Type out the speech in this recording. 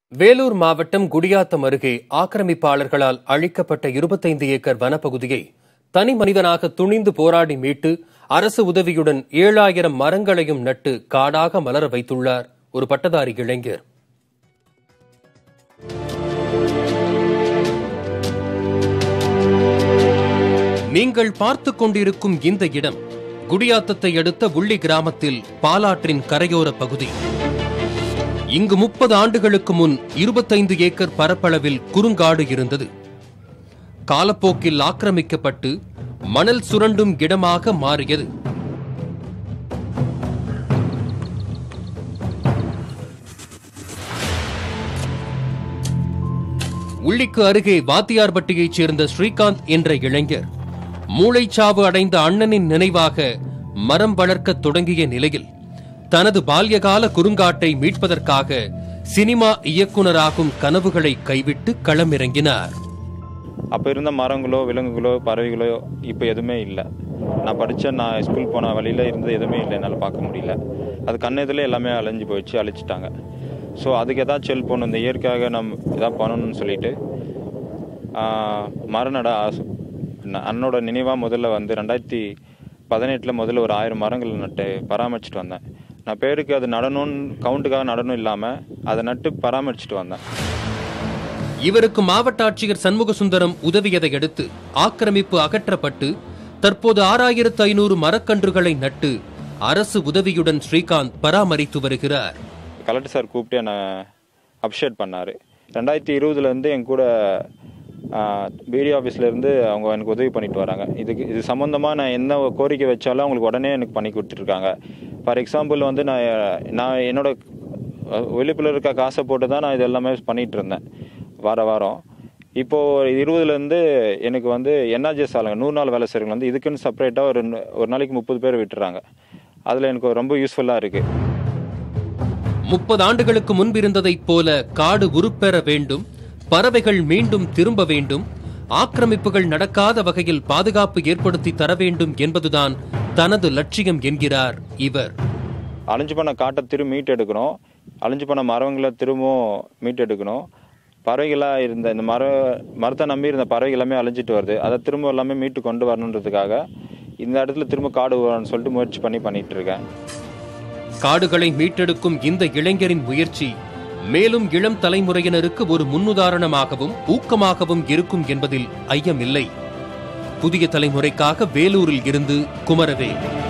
வேலூர் மாவட்டம் குடியாத்தம் அருகே ஆக்கிரமிப்பாளர்களால் அழிக்கப்பட்ட இருபத்தைந்து ஏக்கர் வனப்பகுதியை தனி மனிதனாக துணிந்து போராடி மீட்டு அரசு உதவியுடன் ஏழாயிரம் மரங்களையும் நட்டு காடாக மலர வைத்துள்ளார் ஒரு பட்டதாரி இளைஞர் நீங்கள் பார்த்துக் கொண்டிருக்கும் இந்த இடம் குடியாத்தத்தை அடுத்த உள்ளி கிராமத்தில் பாலாற்றின் கரையோர பகுதி இங்கு முப்பது ஆண்டுகளுக்கு முன் இருபத்தைந்து ஏக்கர் பரப்பளவில் குறுங்காடு இருந்தது காலப்போக்கில் ஆக்கிரமிக்கப்பட்டு மணல் சுரண்டும் இடமாக மாறியது உள்ளிக்கு அருகே வாத்தியார்பட்டியைச் சேர்ந்த ஸ்ரீகாந்த் என்ற இளைஞர் மூளைச்சாவு அடைந்த அண்ணனின் நினைவாக மரம் வளர்க்கத் தொடங்கிய நிலையில் தனது பால்யகால குறுங்காட்டை மீட்பதற்காக சினிமா இயக்குனராகும் கனவுகளை கைவிட்டு களமிறங்கினார் அப்போ இருந்த மரங்களோ விலங்குகளோ பறவைகளோ இப்போ எதுவுமே இல்லை நான் படித்த நான் ஸ்கூல் போன வழியில் இருந்து எதுவுமே இல்லை என்னால் பார்க்க முடியல அது கண்ணெதில் எல்லாமே அழிஞ்சு போயிடுச்சு அழிச்சிட்டாங்க ஸோ அதுக்கு ஏதாச்சும் ஹெல்ப் பண்ணணும் இந்த இயற்கையாக நம்ம எதாவது பண்ணணும்னு சொல்லிட்டு ஆஹ், மரம் நட ஆசை நான் அண்ணனோட நினைவாக முதல்ல வந்து ரெண்டாயிரத்தி பதினெட்டில் முதல்ல ஒரு ஆயிரம் மரங்கள் நட்டு பராமரிச்சுட்டு வந்தேன் நான் பேருக்கு அது நடணும்னு கவுண்ட்டுக்காக நடணும் இல்லாமல் அதை நட்டு பராமரிச்சுட்டு வந்தேன் இவருக்கு மாவட்ட ஆட்சியர் சண்முக சுந்தரம் உதவியதை அடுத்து ஆக்கிரமிப்பு அகற்றப்பட்டு தற்போது ஆறாயிரத்து ஐநூறு மரக்கன்றுகளை நட்டு அரசு உதவியுடன் ஸ்ரீகாந்த் பராமரித்து வருகிறார் கலெக்டர் சார் கூப்பிட்டு என்னை அப்ஷேட் பண்ணார் ரெண்டாயிரத்தி இருபதுலேருந்து என் கூட பிடி ஆஃபீஸ்லேருந்து அவங்க எனக்கு உதவி பண்ணிட்டு வராங்க இதுக்கு இது சம்மந்தமாக நான் என்ன கோரிக்கை வச்சாலும் அவங்களுக்கு உடனே எனக்கு பண்ணி கொடுத்துட்ருக்காங்க ஃபார் எக்ஸாம்பிள் வந்து நான் நான் என்னோட வெளிப்பில் இருக்க காசை போட்டு தான் நான் இது எல்லாமே பண்ணிட்டு இருந்தேன் வார வாரம் இப்போது இருபதுலேருந்து எனக்கு வந்து என்ஆர்ஜிஎஸ் ஆளுங்க நூறு நாள் வேலை செய்கிறவங்க வந்து இதுக்குன்னு செப்பரேட்டாக ஒரு ஒரு நாளைக்கு முப்பது பேர் விட்டுறாங்க அதில் எனக்கு ரொம்ப யூஸ்ஃபுல்லாக இருக்குது முப்பது ஆண்டுகளுக்கு முன்பிருந்ததைப் போல காடு உருப்பெற வேண்டும் பறவைகள் மீண்டும் திரும்ப வேண்டும் ஆக்கிரமிப்புகள் நடக்காத வகையில் பாதுகாப்பு ஏற்படுத்தி தர வேண்டும் என்பதுதான் தனது லட்சியம் என்கிறார் இவர் அழிஞ்சு போன காட்டை திரும்ப மீட் எடுக்கணும் அழிஞ்சு போன மரங்களை திரும்பவும் மீட் எடுக்கணும் பறவைகளாக இருந்த இந்த மர மரத்தை நம்பி இருந்த பறவைகள் எல்லாமே அழிஞ்சிட்டு வருது அதை திரும்ப எல்லாமே மீட்டு கொண்டு வரணுன்றதுக்காக இந்த இடத்துல திரும்ப காடு வரணும்னு சொல்லிட்டு முயற்சி பண்ணி பண்ணிட்டு இருக்கேன் காடுகளை மீட்டெடுக்கும் இந்த இளைஞரின் முயற்சி மேலும் இளம் தலைமுறையினருக்கு ஒரு முன்னுதாரணமாகவும் ஊக்கமாகவும் இருக்கும் என்பதில் ஐயமில்லை புதிய தலைமுறைக்காக வேலூரில் இருந்து குமரவேல்